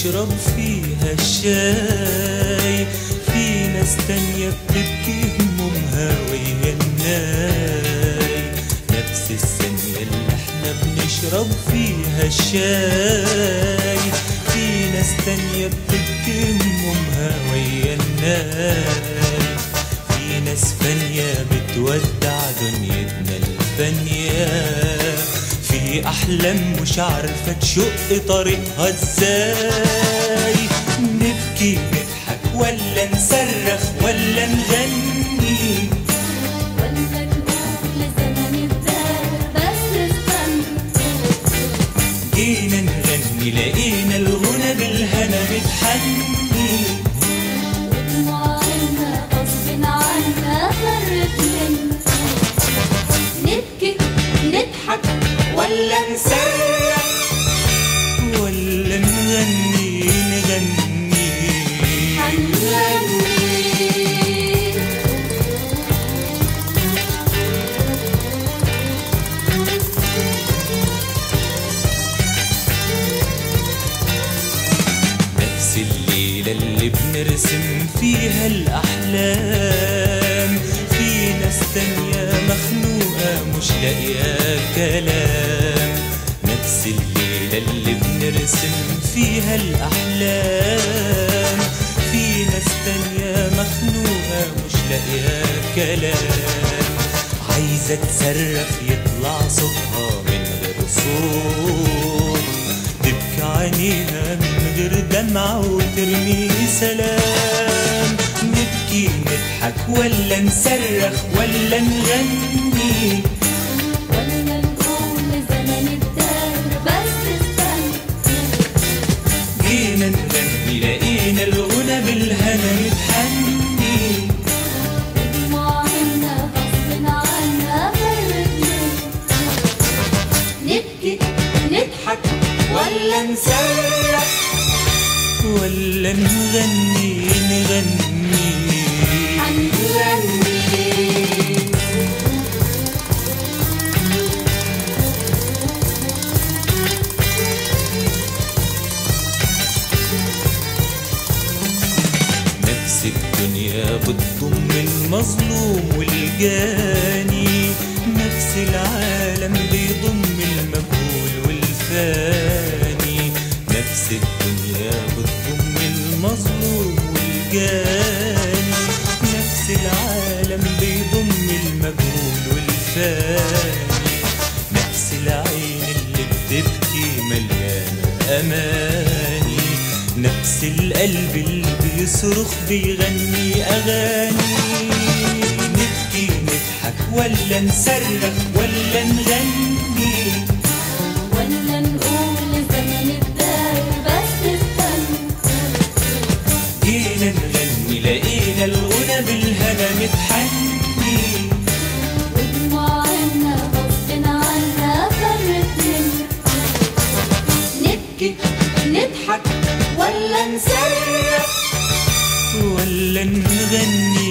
بنشرب فيها الشاي في ناس تانية بتبكي همومها ويا الناي نفس الثانية اللي احنا بنشرب فيها الشاي في ناس تانية بتبكي همومها ويا الناي في ناس فانية بتودع دنيتنا الفانية في أحلام مش عارفة تشق طريقها ازاي نبكي نضحك ولا نصرخ ولا نغني ولا نقول لزمن الدار بس استنى جينا نغني لقينا الغنى بالهنا بتحني ودموعنا غصب عنا فرت منا نبكي نضحك ولا نصرخ ولا نغني نغني هنغني نفس الليلة اللي بنرسم فيها الأحلام في ناس تانية مخنوقة مش لاقية كلام نفس الليلة اللي بنرسم فيها الأحلام في ناس تانية مخنوقة مش لاقية كلام عايزة تصرخ يطلع صوتها من غير صوت تبكي عينيها من غير دمعة وترمي سلام نبكي نضحك ولا نصرخ ولا نغني ولا نقول لزمن الدار بس استنى جينا نغني لقينا الغنى بالهنا متحني ودموعنا غصب عنا فرت منا نبكي نضحك ولا نصرخ ولا نغني نغني هنغني نفس الدنيا بتضم المظلوم والجاني نفس العالم بيضم المجهول والفاني نفس الدنيا بتضم المظلوم والجاني نفس العالم بيضم المجهول والفاني نفس العين اللي بتبكي مليانة أماني نفس القلب اللي بيصرخ بيغني أغاني نبكي نضحك ولا نصرخ ولا نغني ولا نقول لزمن الدار بس استنى جينا نغني لقينا الغنى بالهنا متحني ودموعنا غصب عنا فرت منا نبكي نضحك ولا نصرخ ولا نغني